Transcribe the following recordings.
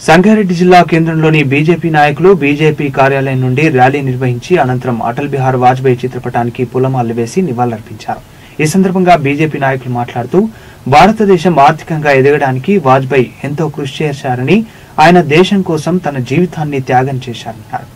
సంగారెడ్డి జిల్లా కేంద్రంలోని బీజేపీ నాయకులు బీజేపీ కార్యాలయం నుండి ర్యాలీ నిర్వహించి అనంతరం అటల్ బిహార్ వాజ్పేయి చిత్రపటానికి పూలమాలలు వేసి నివాళులర్పించారు ఈ సందర్భంగా బీజేపీ నాయకులు మాట్లాడుతూ భారతదేశం ఆర్థికంగా ఎదగడానికి వాజ్పేయి ఎంతో కృషి చేశారని ఆయన దేశం కోసం తన జీవితాన్ని త్యాగం చేశారన్నారు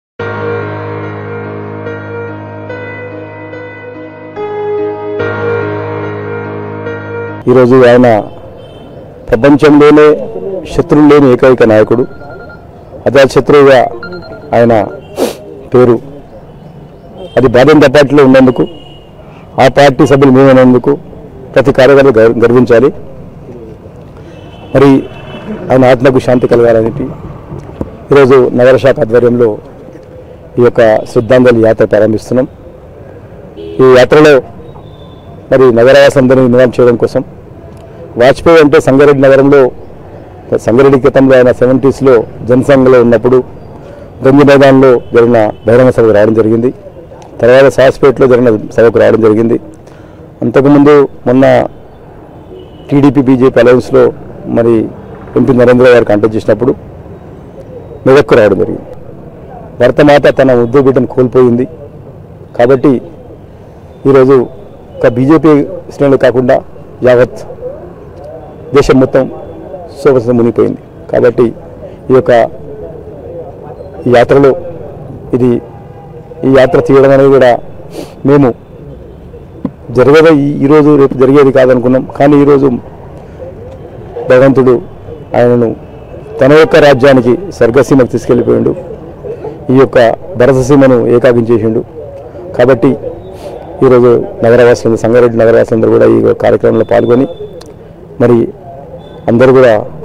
ఈరోజు ఆయన ప్రపంచంలోనే శత్రువు లేని ఏకైక నాయకుడు అజాశత్రువుగా ఆయన పేరు అది భారతీయ జనతా పార్టీలో ఉన్నందుకు ఆ పార్టీ సభ్యులు మేమైనందుకు ప్రతి కార్యకర్త గౌర- గర్వించాలి మరి ఆయన ఆత్మకు శాంతి కలగాలని ఈరోజు నగర శాఖ ఆధ్వర్యంలో ఈ యొక్క శ్రద్ధాంజలి యాత్ర ప్రారంభిస్తున్నాం ఈ యాత్రలో మరి నగరవాసులందరినీ ఇన్వాల్వ్ చేయడం కోసం వాజ్పేయి అంటే సంగారెడ్డి నగరంలో సంగారెడ్డి క్రితంలో ఆయన సెవెంటీస్లో జనసంఘలో ఉన్నప్పుడు గంజి మైదానంలో జరిగిన బహిరంగ సభకు రావడం జరిగింది తర్వాత సాస్పేట్లో జరిగిన సభకు రావడం జరిగింది అంతకుముందు మొన్న టీడీపీ బీజేపీ అలయన్స్లో మరి ఎంపీ నరేంద్ర గారు కంటెక్ట్ చేసినప్పుడు మెదక్కు రావడం జరిగింది భరతమాత తన ఉద్యోగ బిడ్డను కోల్పోయింది కాబట్టి ఈరోజు ఒక బీజేపీ శ్రేణులు కాకుండా యావత్ దేశం మొత్తం శోభసం మునిగిపోయింది కాబట్టి ఈ యొక్క ఈ యాత్రలో ఇది ఈ యాత్ర తీయడం అనేది కూడా మేము జరగదు ఈ ఈరోజు రేపు జరిగేది కాదనుకున్నాం కానీ ఈరోజు భగవంతుడు ఆయనను తన యొక్క రాజ్యానికి స్వర్గసీమకు తీసుకెళ్ళిపోయిండు ఈ యొక్క భరతసీమను ఏకాకించేసిండు కాబట్టి ఈరోజు నగరవాసులు సంగారెడ్డి నగరవాసులందరూ కూడా ఈ కార్యక్రమంలో పాల్గొని మరి అందరూ కూడా